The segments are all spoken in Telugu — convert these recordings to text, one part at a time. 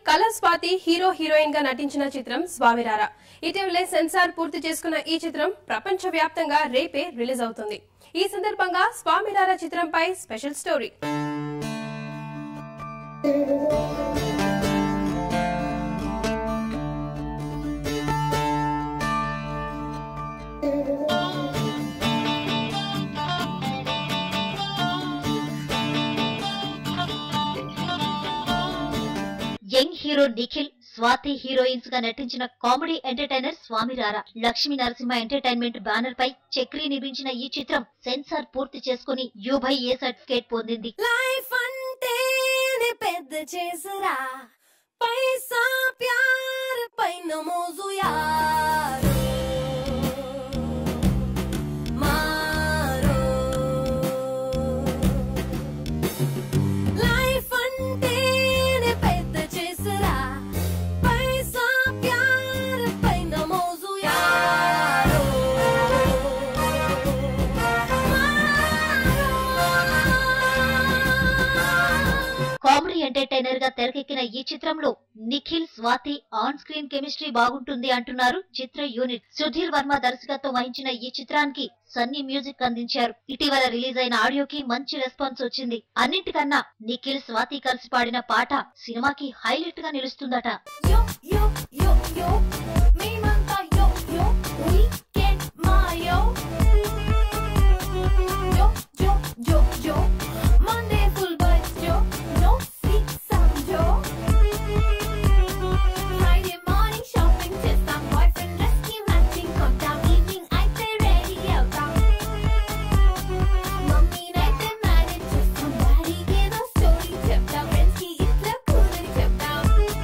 కలర్ స్వాతి హీరో హీరోయిన్ గా నటించిన చిత్రం స్వామిరారా ఇటీవలే సెన్సార్ పూర్తి చేసుకున్న ఈ చిత్రం ప్రపంచ వ్యాప్తంగా రేపే రిలీజ్ అవుతుంది ఈ సందర్భంగా స్వామిరారా చిత్రంపై special story young hero Nikhil Swathi heroines గా నటించిన కామెడీ ఎంటర్టైనర్ స్వామి రారా లక్ష్మీ నరసింహ ఎంటర్టైన్మెంట్ బ్యానర్ పై చక్రి నిర్మించిన ఈ చిత్రం సెన్సార్ పూర్తి చేసుకుని యూభై ఏ సర్టిఫికేట్ పొందింది లైఫ్ అంటేనే పెద్ద చేసురా పైసా ప్యార్ పైన మోజు యారో మారో లైఫ్ అంటేనే పెద్ద చేసురా పైసా ప్యార్ పైన మోజు యారో మారో కామెడీ ఎంటర్టైనర్ గా తెరకెక్కిన ఈ చిత్రంలో Nikhil Swathi on screen chemistry బాగుంటుంది అంటున్నారు చిత్ర యూనిట్ సుధీర్ వర్మ దర్శకత్వం వహించిన ఈ చిత్రానికి సన్నీ మ్యూజిక్ అందించారు ఇటీవల రిలీజ్ అయిన ఆడియోకి మంచి రెస్పాన్స్ వచ్చింది అన్నింటికన్నా నిఖిల్ స్వాతి కలిసి పాడిన పాట సినిమాకి హైలైట్ గా నిలుస్తుందట Yo, yo, yo, yo, మేమంతా yo, yo, weekend మాయో. Yo, yo, yo, yo, Monday full buzz, yo, no sweet sound, yo. Friday morning shopping చేస్తాం, boyfriend rescue matching కొంటాం, evening అయితే ready అవుతాం. మమ్మీనైతే manage చేస్తాం, డాడీకి ఏదో story చెప్తాం, friends కి ఇట్లా కూరని చెప్తాం.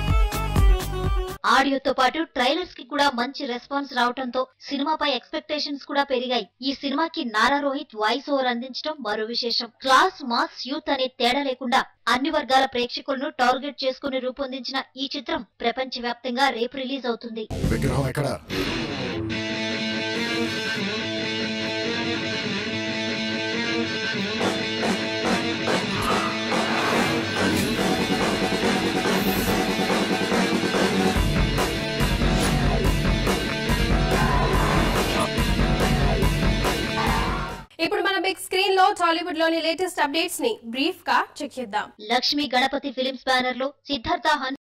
ఆడియోతో పాటు ట్రైలర్స్ కి కూడా మంచి రెస్పాన్స్ రావడంతో సినిమాపై ఎక్స్పెక్టేషన్స్ కూడా పెరిగాయి ఈ సినిమాకి నారా రోహిత్ వాయిస్ ఓవర్ అందించడం మరో విశేషం క్లాస్ మాస్ యూత్ అనే తేడా లేకుండా అన్ని వర్గాల ప్రేక్షకులను టార్గెట్ చేసుకుని రూపొందించిన ఈ చిత్రం ప్రపంచవ్యాప్తంగా రేపు రిలీజ్ అవుతుంది విగ్రహం ఎక్కడ ఇప్పుడు మన బిగ్ స్క్రీన్ లో టాలీవుడ్ లోని లేటెస్ట్ అప్డేట్స్ ని బ్రీఫ్ గా చెక్ చేద్దాం లక్ష్మీ గణపతి ఫిలిమ్స్ బ్యానర్ లో సిద్ధార్థ హన్